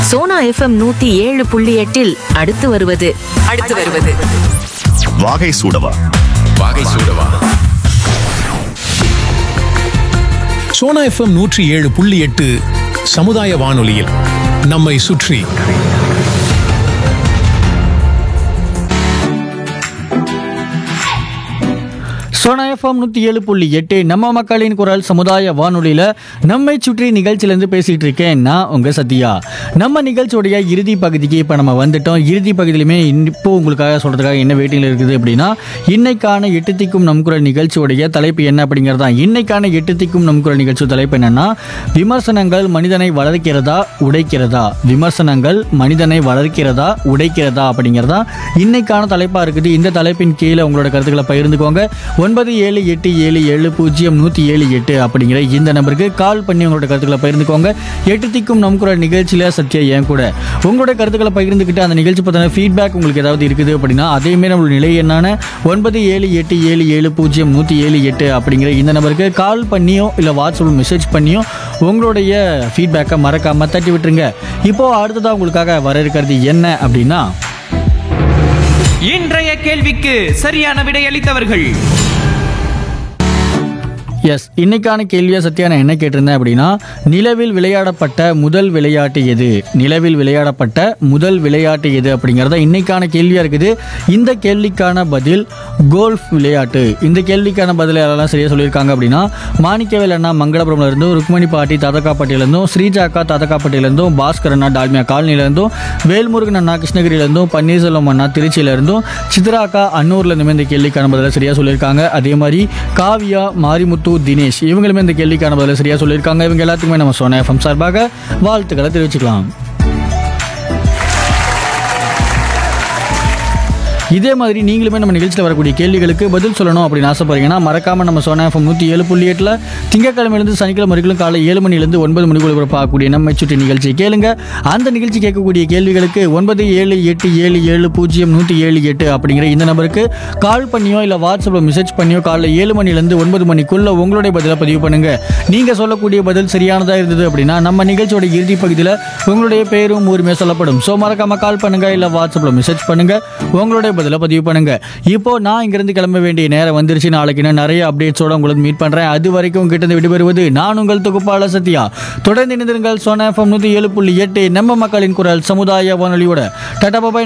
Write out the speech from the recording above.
Sona FM நூத்தி ஏழு புள்ளி எட்டில் அடுத்து வருவது அடுத்து வருவது வாகை சூடவா வாகை சூடவா சோனா எஃப்எம் நூற்றி ஏழு புள்ளி எட்டு சமுதாய வானொலியில் நம்மை சுற்றி சோனா எஃப்எம் நூற்றி ஏழு புள்ளி எட்டு நம்ம மக்களின் குரல் சமுதாய வானொலியில் நம்மை சுற்றி நிகழ்ச்சியிலேருந்து பேசிகிட்டு இருக்கேன் நான் உங்கள் சத்யா நம்ம நிகழ்ச்சியோடைய இறுதி பகுதிக்கு இப்போ நம்ம வந்துட்டோம் இறுதி பகுதியிலுமே இப்போ உங்களுக்காக சொல்கிறதுக்காக என்ன வெயிட்டிங்கில் இருக்குது அப்படின்னா இன்னைக்கான எட்டு திக்கும் நம் குரல் நிகழ்ச்சியோடைய தலைப்பு என்ன அப்படிங்கிறது தான் இன்னைக்கான எட்டு திக்கும் நம் குரல் நிகழ்ச்சி தலைப்பு என்னன்னா விமர்சனங்கள் மனிதனை வளர்க்கிறதா உடைக்கிறதா விமர்சனங்கள் மனிதனை வளர்க்கிறதா உடைக்கிறதா அப்படிங்கிறதா இன்னைக்கான தலைப்பாக இருக்குது இந்த தலைப்பின் கீழே உங்களோட கருத்துக்களை பகிர்ந்துக்கோங்க ஒன்பது ஏழு எட்டு ஏழு ஏழு பூஜ்ஜியம் நூற்றி ஏழு எட்டு அப்படிங்கிற இந்த நம்பருக்கு கால் பண்ணி உங்களோட கருத்துக்களை பகிர்ந்துக்கோங்க எட்டு திக்கும் நம் குரல் நிகழ்ச்சியில் சத்யா என் கூட உங்களோட கருத்துக்களை பகிர்ந்துக்கிட்டு அந்த நிகழ்ச்சி பற்றின ஃபீட்பேக் உங்களுக்கு ஏதாவது இருக்குது அப்படின்னா அதேமாரி நம்மளோட நிலை என்னான ஒன்பது ஏழு எட்டு ஏழு ஏழு பூஜ்ஜியம் நூற்றி ஏழு எட்டு அப்படிங்கிற இந்த நம்பருக்கு கால் பண்ணியோ இல்லை வாட்ஸ்அப்பில் மெசேஜ் பண்ணியோ உங்களுடைய ஃபீட்பேக்கை மறக்காமல் தட்டி விட்டுருங்க இப்போ அடுத்ததாக உங்களுக்காக வர இருக்கிறது என்ன அப்படின்னா இன்றைய கேள்விக்கு சரியான விடையளித்தவர்கள் எஸ் இன்னைக்கான கேள்வியை சத்யா நான் என்ன கேட்டிருந்தேன் அப்படின்னா நிலவில் விளையாடப்பட்ட முதல் விளையாட்டு எது நிலவில் விளையாடப்பட்ட முதல் விளையாட்டு எது அப்படிங்கிறத இன்னைக்கான கேள்வியாக இருக்குது இந்த கேள்விக்கான பதில் கோல்ஃப் விளையாட்டு இந்த கேள்விக்கான பதில் யாரெல்லாம் சரியாக சொல்லியிருக்காங்க அப்படின்னா மாணிக்கவேல் அண்ணா மங்களபுரம்ல இருந்தும் ருக்மணி பாட்டி தாதகாப்பட்டியிலேருந்தும் ஸ்ரீஜா அக்கா தாதகாப்பட்டியிலேருந்தும் பாஸ்கர் அண்ணா டால்மியா காலனிலேருந்தும் வேல்முருகன் அண்ணா கிருஷ்ணகிரியிலேருந்தும் பன்னீர்செல்வம் அண்ணா திருச்சியிலேருந்தும் சித்ரா அக்கா அன்னூர்லேருந்துமே இந்த கேள்விக்கான பதிலை சரியாக சொல்லியிருக்காங்க அதே மாதிரி காவியா மாரிமுத்து தினேஷ் இவங்களுமே இந்த கேள்விக்கான பதிலை சரியாக சொல்லியிருக்காங்க இவங்க எல்லாத்துக்குமே நம்ம சோனா எஃப்எம் சார்பாக வாழ்த்துக்களை தெரிவிச்சுக்கலாம் இதே மாதிரி நீங்களுமே நம்ம நிகழ்ச்சியில் வரக்கூடிய கேள்விகளுக்கு பதில் சொல்லணும் அப்படின்னு ஆசைப்படுறீங்கன்னா மறக்காம நம்ம சோனா எஃப்எம் நூற்றி ஏழு புள்ளி எட்டில் திங்கக்கிழமையிலேருந்து சனிக்கிழமை வரைக்கும் காலை ஏழு மணிலேருந்து ஒன்பது மணிக்குள்ள பார்க்கக்கூடிய நம்ம சுற்றி நிகழ்ச்சி கேளுங்க அந்த நிகழ்ச்சி கேட்கக்கூடிய கேள்விகளுக்கு ஒன்பது ஏழு எட்டு ஏழு ஏழு பூஜ்ஜியம் நூற்றி ஏழு எட்டு அப்படிங்கிற இந்த நம்பருக்கு கால் பண்ணியோ இல்லை வாட்ஸ்அப்பில் மெசேஜ் பண்ணியோ காலைல ஏழு மணிலேருந்து ஒன்பது மணிக்குள்ள உங்களுடைய பதிலை பதிவு பண்ணுங்க நீங்க சொல்லக்கூடிய பதில் சரியானதா இருந்தது அப்படின்னா நம்ம நிகழ்ச்சியோட இறுதி பகுதியில் உங்களுடைய பேரும் ஊருமே சொல்லப்படும் ஸோ மறக்காம கால் பண்ணுங்க இல்லை வாட்ஸ்அப்பில் மெசேஜ் பண்ணுங்க உங்களுடைய பதிலை பதிவு பண்ணுங்க இப்போ நான் இங்கிருந்து கிளம்ப வேண்டிய நேரம் வந்துருச்சு நாளைக்கு நான் நிறைய அப்டேட்ஸோட உங்களுக்கு மீட் பண்றேன் அது வரைக்கும் உங்ககிட்ட இருந்து விடுபெறுவது நான் உங்கள் தொகுப்பாளர் சத்யா தொடர்ந்து இணைந்திருங்கள் சோனா எஃப்எம் நூற்றி ஏழு புள்ளி எட்டு நம்ம மக்களின் குரல் சமுதாய வானொலியோட டாடா பாபாய்